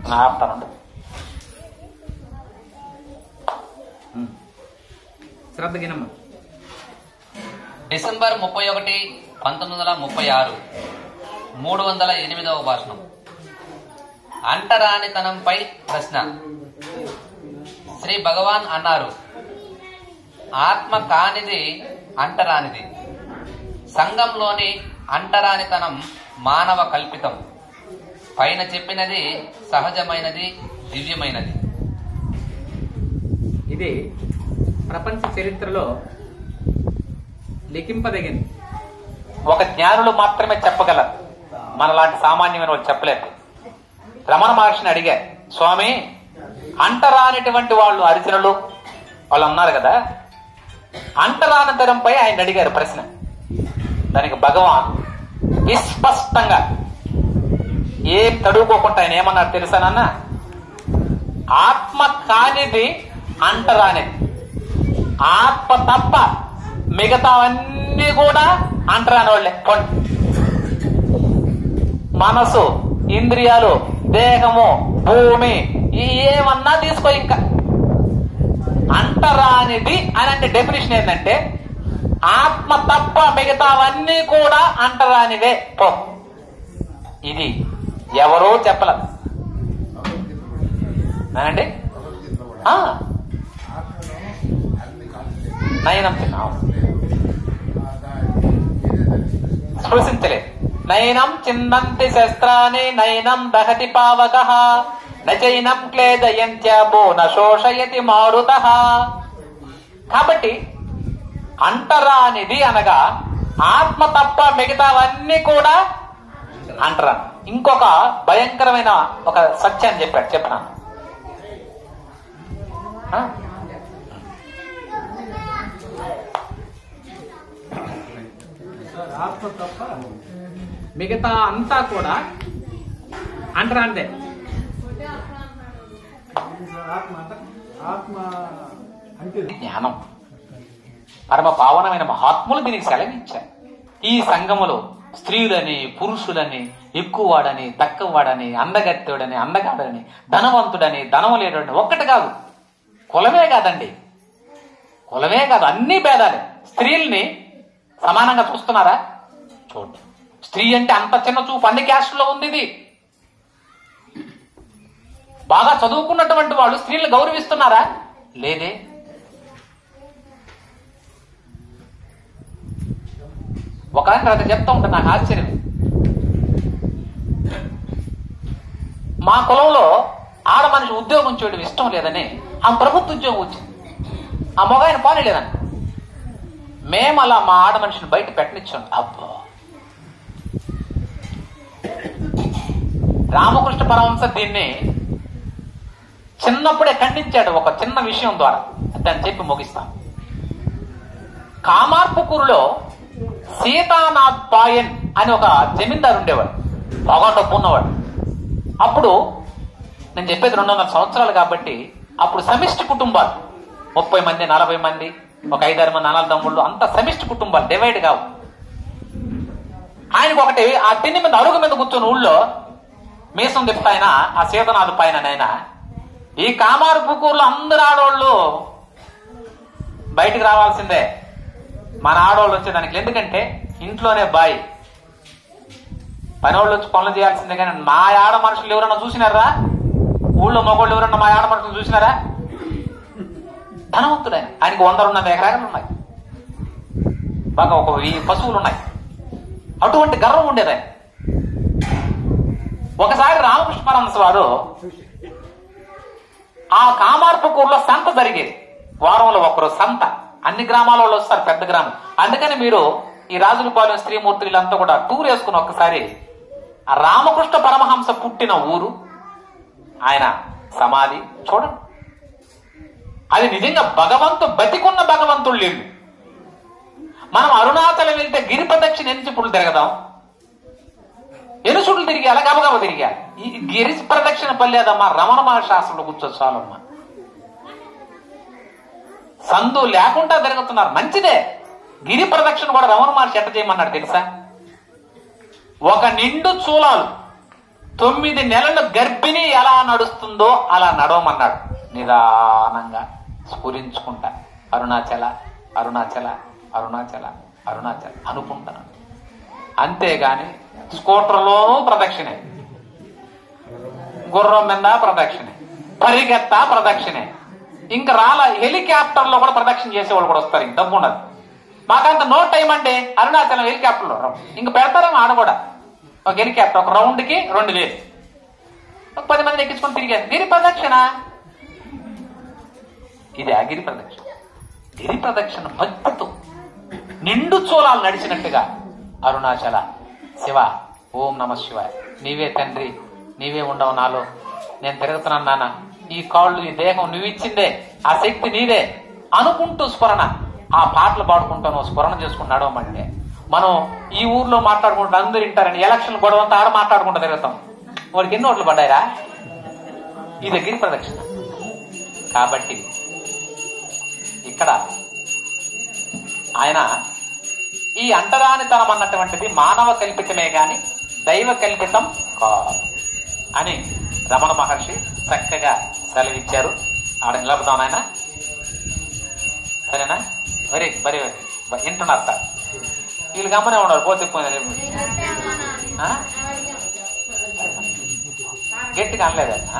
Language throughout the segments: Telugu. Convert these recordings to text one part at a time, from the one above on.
ఆపుతానండి శ్రద్ధ గినమ్మ డిసెంబర్ ముప్పై ఒకటి పంతొమ్మిది వందల ముప్పై ఆరు మూడు వందల ఎనిమిదవ భాషణం అంటరానితనంపై ప్రశ్న శ్రీ భగవాన్ అన్నారు ఆత్మ కానిది అంటరానిది సంఘంలోని అంటరానితనం మానవ కల్పితం పైన చెప్పినది సహజమైనది దివ్యమైనది ఇది ప్రపంచ చరిత్రలో లిఖింపదగింది ఒక జ్ఞానులు మాత్రమే చెప్పగలరు మనలాంటి సామాన్యమైన వాళ్ళు చెప్పలేరు రమణ మహర్షిని అడిగారు స్వామి అంటరానిటువంటి వాళ్ళు అరిజనులు వాళ్ళు అన్నారు కదా అంటరానితరంపై ఆయన అడిగారు ప్రశ్న దానికి భగవాన్ విస్పష్టంగా ఏం తడుకోకుండా ఆయన ఏమన్నారు తెలుసా నాన్న ఆత్మ కానిది అంటరానిది ఆత్మ తప్ప మిగతావన్నీ కూడా అంటరాని వాళ్ళే పోండి. మనసు ఇంద్రియాలు దేహము భూమి ఈ ఏమన్నా తీసుకో ఇంకా అంటరానిది అని అంటే డెఫినేషన్ ఏంటంటే ఆత్మ తప్ప మిగతావన్నీ కూడా అంటరానివే పో ఇది ఎవరో చెప్పలేదు అండి నయనం తిన్నాం స్పృశించలేదు నయనం చిందంతి శస్త్రాన్ని నయనం దహతి పావక నచైనం క్లేదయంత్యాపో నశోషయతి మారుత కాబట్టి అంటరానిది అనగా ఆత్మ తప్ప మిగతావన్నీ కూడా అంటరా ఇంకొక భయంకరమైన ఒక సత్యాన్ని చెప్పాడు చెప్పినాను ఆ? ఆత్మ తప్ప మిగతా అంతా కూడా అంటరాందే ఆత్మ అంట ఆత్మ అంటే జ్ఞానం పరమ పావనమైన మహాత్ములు దీనికి సెలవిచ్చారు ఈ సంఘములో స్త్రీలని పురుషులని ఎక్కువవాడని తక్కువవాడని అందగత్తెడని అందగాడని ధనవంతుడని ధనము లేడని ఒక్కటి కాదు కులమే కాదండి కులమే కాదు అన్ని భేదాలే స్త్రీల్ని సమానంగా చూస్తున్నారా చూడండి స్త్రీ అంటే అంత చిన్న చూపు అన్ని క్యాస్ట్లో ఉంది ఇది బాగా చదువుకున్నటువంటి వాళ్ళు స్త్రీలను గౌరవిస్తున్నారా లేదే ఒక ఆయన అతను చెప్తా ఉంటాను నాకు ఆశ్చర్యం మా కులంలో ఆడ మనిషి ఉద్యోగం చేయడం ఇష్టం లేదని ఆ ప్రభుత్వ ఉద్యోగం వచ్చింది ఆ మగ ఆయన పోనీ లేదని మేము అలా మా ఆడ మనిషిని బయట పెట్టనిచ్చాం అబ్బో రామకృష్ణ పరమహంస దీన్ని చిన్నప్పుడే ఖండించాడు ఒక చిన్న విషయం ద్వారా దాన్ని చెప్పి ముగిస్తాం కామార్పుకూరులో సీతానాథ్ పాయన్ అని ఒక జమీందారు ఉండేవాడు బాగా డబ్బు ఉన్నవాడు అప్పుడు నేను చెప్పేది రెండు వందల సంవత్సరాలు కాబట్టి అప్పుడు సమిష్టి కుటుంబాలు ముప్పై మంది నలభై మంది ఒక ఐదారు మంది అనాల తమ్ముళ్ళు అంత సమిష్టి కుటుంబాలు డివైడ్ కావు ఆయనకు ఒకటి ఆ తిండి మీద అరుగు మీద కూర్చొని ఊళ్ళో మీసం తిప్పుతా ఆయన ఆ సీతనాథ్ పైన ఆయన ఈ కామారు పుకూరులో అందరు ఆడవాళ్ళు బయటికి రావాల్సిందే మన ఆడవాళ్ళు వచ్చేదానికి ఎందుకంటే ఇంట్లోనే బాయ్ పనివాళ్ళు వచ్చి పనులు చేయాల్సిందే కానీ మా ఆడ మనుషులు ఎవరన్నా చూసినారా ఊళ్ళో మగవాళ్ళు ఎవరన్నా మా ఆడ మనుషులు చూసినారా ధనవంతుడు ఆయన ఆయనకు వంద రెండు వందల ఎకరాలు ఉన్నాయి బాగా ఒక వెయ్యి పశువులు ఉన్నాయి అటువంటి గర్వం ఉండేది ఆయన ఒకసారి రామకృష్ణ పరమహంస వారు ఆ కామార్పుకూరులో సంత జరిగేది వారంలో ఒకరు సంత అన్ని గ్రామాల వాళ్ళు వస్తారు పెద్ద గ్రామం అందుకని మీరు ఈ రాజులపాలెం స్త్రీమూర్తి వీళ్ళంతా కూడా టూర్ వేసుకుని ఒక్కసారి ఆ రామకృష్ణ పరమహంస పుట్టిన ఊరు ఆయన సమాధి చూడండి అది నిజంగా భగవంతు బతికున్న భగవంతుడు లేడు మనం అరుణాచలం వెళ్తే గిరి ప్రదక్షిణ ఎన్ని చెప్పులు తిరగదాం ఎన్ని చుట్లు తిరిగాల గబగబ తిరిగాలి ఈ గిరి ప్రదక్షిణ పల్లేదమ్మా రమణ మహర్షి ఆశ్రమంలో కూర్చో చాలమ్మా సందు లేకుండా తిరుగుతున్నారు మంచిదే గిరి ప్రదక్షిణ కూడా రమణ మహర్షి ఎట్ట చేయమన్నాడు తెలుసా ఒక నిండు చూలాలు తొమ్మిది నెలల గర్భిణి ఎలా నడుస్తుందో అలా నడవమన్నాడు నిదానంగా స్ఫురించుకుంటా అరుణాచల అరుణాచల అరుణాచల అరుణాచల అనుకుంటున్నాను అంతేగాని స్కూటర్లోనూ ప్రదక్షిణే గుర్రం మీద ప్రదక్షిణే పరిగెత్త ప్రదక్షిణే ఇంకా రాల హెలికాప్టర్ లో కూడా ప్రదక్షిణ చేసేవాళ్ళు కూడా వస్తారు ఇంక డబ్బు ఉండదు మాకంత నో టైం అంటే అరుణాచలం హెలికాప్టర్ లో ఇంక పెడతారేమో ఆడ కూడా ఒక హెలికాప్టర్ ఒక రౌండ్ కి రెండు వేలు ఒక పది మంది ఎక్కించుకొని తిరిగారు గిరి ప్రదక్షిణ ఇది ఆ గిరి ప్రదక్షిణ గిరి ప్రదక్షిణ భక్తితో నిండు చోళాలు నడిచినట్టుగా అరుణాచల శివ ఓం నమ శివాయ నీవే తండ్రి నీవే ఉండవు నాలో నేను తిరుగుతున్నాను నాన్న ఈ కాళ్ళు ఈ దేహం నువ్వు ఇచ్చిందే ఆ శక్తి నీదే అనుకుంటూ స్మరణ ఆ పాటలు పాడుకుంటాను స్మరణ చేసుకుని నడవమంటే మనం ఈ ఊర్లో మాట్లాడుకుంటూ అందరూ వింటారని ఎలక్షన్ గొడవ అంతా ఆడ మాట్లాడుకుంటూ తిరుగుతాం వాడికి ఎన్ని ఓట్లు పడ్డాయిరా ఇది గిరి ప్రదక్షిణ కాబట్టి ఇక్కడ ఆయన ఈ అంటరానితనం అన్నటువంటిది మానవ కల్పితమే గాని దైవ కల్పితం కాదు అని రమణ మహర్షి చక్కగా సెలవిచ్చారు ఆడ నిలబడదాం ఆయన సరేనా వెరీ వెరీ వెరీ వింటున్నారు సార్ వీళ్ళు గమ్మనే ఉన్నారు పోతే పోయిన ఆ? గట్టిగా అనలేదు ఆయన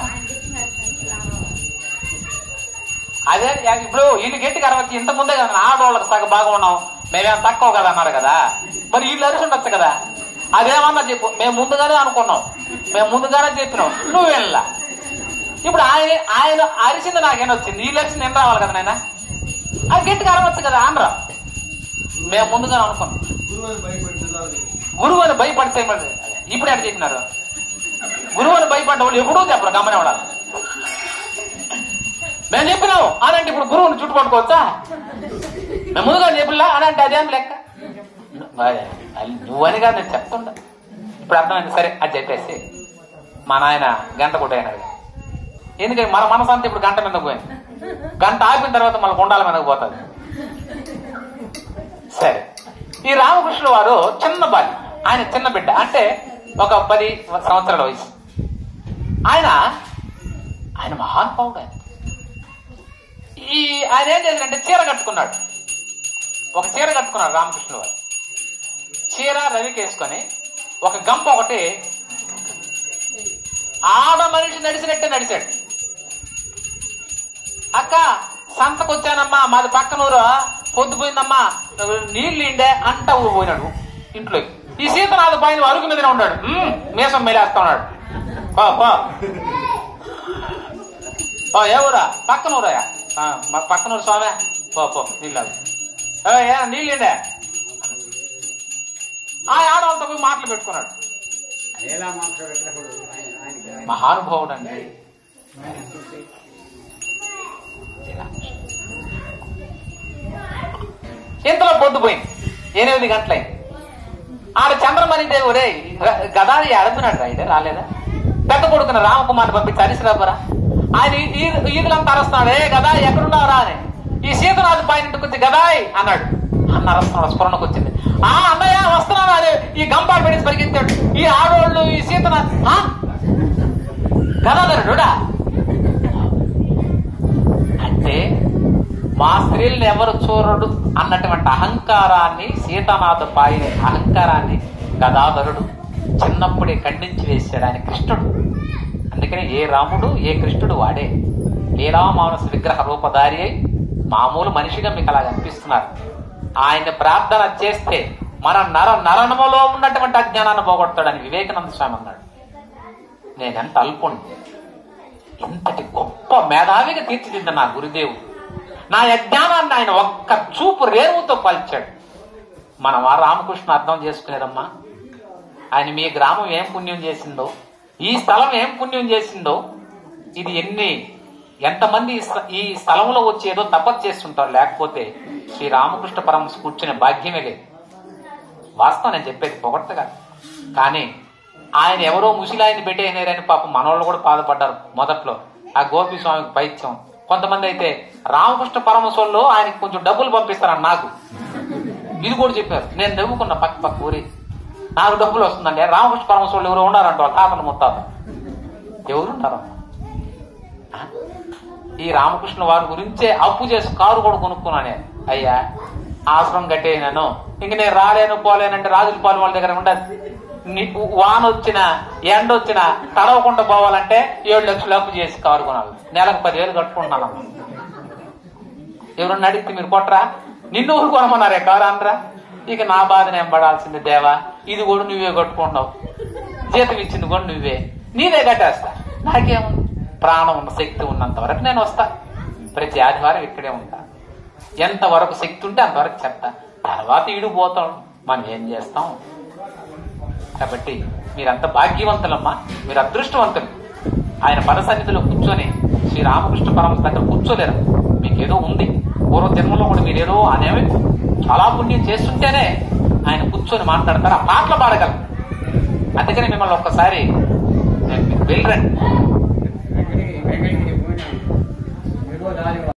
అదే ఇప్పుడు వీళ్ళు గట్టిగా అరవచ్చు ఇంత ముందే కదా ఆడవాళ్ళకి సగం బాగా ఉన్నాం మేమేం తక్కువ కదా అన్నారు కదా మరి వీళ్ళు అరిసి ఉండొచ్చు కదా అదేమన్నా చెప్పు మేము ముందుగానే అనుకున్నాం మేము ముందుగానే చెప్పినాం నువ్వు వెళ్ళా ఇప్పుడు ఆయన ఆయన అరిసింది నాకేం వచ్చింది వీళ్ళు అరిసింది నేను రావాలి కదా నాయన అది గట్టిగా అరవచ్చు కదా ఆంధ్ర మేము ముందుగానే అనుకున్నాం గురువు భయపడుతున్నారు గురువు అని భయపడితే మరి ఇప్పుడు ఎక్కడ చెప్పినారు గురువు అని భయపడ్డ వాళ్ళు ఎప్పుడూ చెప్పరు గమనే ఉండాలి మేము చెప్పినావు అని అంటే ఇప్పుడు గురువుని చుట్టుపట్టుకోవచ్చా మేము ముందుగా చెప్పిలా అని అంటే అదేం లెక్క మరి అది నువ్వని కాదు నేను చెప్తుండా ఇప్పుడు అర్థమైంది సరే అది చెప్పేసి మా నాయన గంట కొట్టయినాడు ఎందుకంటే మన మనసంతా ఇప్పుడు గంట మీదకు పోయింది గంట ఆపిన తర్వాత మళ్ళీ గుండాల మీదకు పోతుంది సరే ఈ రామకృష్ణుల వారు చిన్న బాలి ఆయన చిన్న బిడ్డ అంటే ఒక పది సంవత్సరాల వయసు ఆయన ఆయన మహానుభావుడు ఆయన ఈ ఆయన ఏం చేశారంటే చీర కట్టుకున్నాడు ఒక చీర కట్టుకున్నాడు రామకృష్ణుల వారు చీర రవికి వేసుకొని ఒక గంప ఒకటి ఆడ మనిషి నడిచినట్టే నడిచాడు అక్క సంతకు వచ్చానమ్మా మాది పక్కనూరు పొద్దుపోయిందమ్మా నీళ్ళు ఇండే అంట ఊరు పోయినాడు ఇంట్లోకి ఈ సీతనాథ పైన అరుగు మీదనే ఉన్నాడు "ఉమ్, మీసం మేలేస్తా ఉన్నాడు పో, పో. పో, ఏ ఊరా పక్కనూరయ్యా "ఆ, మా పక్కనూరు స్వామి పో పో నీళ్ళు తాగు." "ఏ, ఏ నీళ్ళు ఇండే ఆ ఆడవాళ్ళతో పోయి మాటలు పెట్టుకున్నాడు ఎలా మాట్లాడేటప్పుడు ఆయన- ఆయనకి మహానుభావుడు అండి ఇంతలో పొద్దుపోయింది ఎనిమిది గంటలైంది ఆడ చంద్రమణి దేవి ఒరే గదాది అడుగున్నాడు రా ఇదే రాలేదా పెద్ద కొడుకున్న రామకుమార్ పంపించి హరిశ్రాబరా ఆయన ఈ- ఈ- ఈదులంతా అరుస్తున్నాడు ఏ గదాయి ఎక్కడున్నావురా అని ఈ సీతనాథ్ పైన ఇంటికి వచ్చి గదాయి అన్నాడు అన్న అరుస్తున్నాడు స్ఫురణకు వచ్చింది ఆ అన్నయ్య వస్తున్నాను అని ఈ గంపాడు పెట్టి పరిగెత్తాడు ఈ ఆడోళ్ళు ఈ సీతనాథ్ ఆ? గదాధరుడా అంటే మా స్త్రీలను ఎవరు చూడడు అన్నటువంటి అహంకారాన్ని సీతానాథ పాయి అహంకారాన్ని గదాధరుడు చిన్నప్పుడే ఖండించి వేశాడు ఆయన కృష్ణుడు అందుకని ఏ రాముడు ఏ కృష్ణుడు వాడే లీలామానస విగ్రహ రూపధారి అయి మామూలు మనిషిగా మీకు అలా అనిపిస్తున్నారు ఆయన ప్రార్థన చేస్తే మన నర నరణములో ఉన్నటువంటి అజ్ఞానాన్ని పోగొడతాడని వివేకానంద స్వామి అన్నాడు నేనెంత అల్పుణ్ణి ఇంతటి గొప్ప మేధావిగా తీర్చిదిద్ద నా గురుదేవుడు నా యజ్ఞానాన్ని ఆయన ఒక్క చూపు రేవుతో పలిచాడు మనం ఆ రామకృష్ణ అర్థం చేసుకునేదమ్మా ఆయన మీ గ్రామం ఏం పుణ్యం చేసిందో ఈ స్థలం ఏం పుణ్యం చేసిందో ఇది ఎన్ని ఎంతమంది ఈ స్థ- ఈ స్థలంలో వచ్చి ఏదో తపస్సు చేస్తుంటారు లేకపోతే శ్రీ రామకృష్ణ పరమశ కూర్చునే భాగ్యమే లేదు వాస్తవం నేను చెప్పేది పొగట్టగా కానీ ఆయన ఎవరో ముసిలాయన్ని పెట్టేసినారని పాపం మనోళ్ళు కూడా బాధపడ్డారు మొదట్లో ఆ గోపి స్వామికి పైత్యం కొంతమంది అయితే రామకృష్ణ పరమశోళ్ళు ఆయనకి కొంచెం డబ్బులు పంపిస్తారని నాకు ఇది కూడా చెప్పారు నేను నవ్వుకున్న పక్క పక్క ఊరి నాకు డబ్బులు వస్తుందండి రామకృష్ణ పరమశ వాళ్ళు ఎవరు ఉన్నారంట వాళ్ళ తాతలు ముత్తాత ఎవరున్నారు ఈ రామకృష్ణ వారి గురించే అప్పు చేసి కారు కూడా కొనుక్కున్నాను నేను అయ్యా ఆశ్రమం కట్టేయను ఇంక నేను రాలేను పోలేనంటే రాజుల పాలు వాళ్ళ దగ్గర ఉండదు ని- వాన వచ్చిన ఎండ వచ్చిన తడవకుండా పోవాలంటే ఏడు లక్షలు అప్పు చేసి కారు కొనాలి నెలకు పదివేలు కట్టుకుంటున్నాను ఎవరన్నా అడిగితే మీరు కొట్టరా నిన్ను ఊరు కొనమన్నారే కారు అనరా ఇక నా బాధ నేను పడాల్సింది దేవా ఇది కూడా నువ్వే కట్టుకుంటున్నావు జీతం ఇచ్చింది కూడా నువ్వే నీదే కట్టేస్తా నాకేముంది ప్రాణం ఉన్న శక్తి ఉన్నంత వరకు నేను వస్తా ప్రతి ఆదివారం ఇక్కడే ఉంటా ఎంత వరకు శక్తి ఉంటే అంతవరకు చెప్తా తర్వాత ఈడు పోతాం మనం ఏం చేస్తాం కాబట్టి మీరంత భాగ్యవంతులమ్మా మీరు అదృష్టవంతులు ఆయన పరసన్నిధిలో కూర్చొని శ్రీ రామకృష్ణ పరమహంస దగ్గర కూర్చోలేరు మీకేదో ఉంది పూర్వ జన్మలో కూడా మీరేదో అనేవి చాలా పుణ్యం చేస్తుంటేనే ఆయన కూర్చొని మాట్లాడతారు ఆ పాటలు పాడగలరు అందుకని మిమ్మల్ని ఒక్కసారి నేను మీరు వెళ్ళరండి వెంకటగిరి వెంకటగిరి పోయినాం. ఎరువు దారి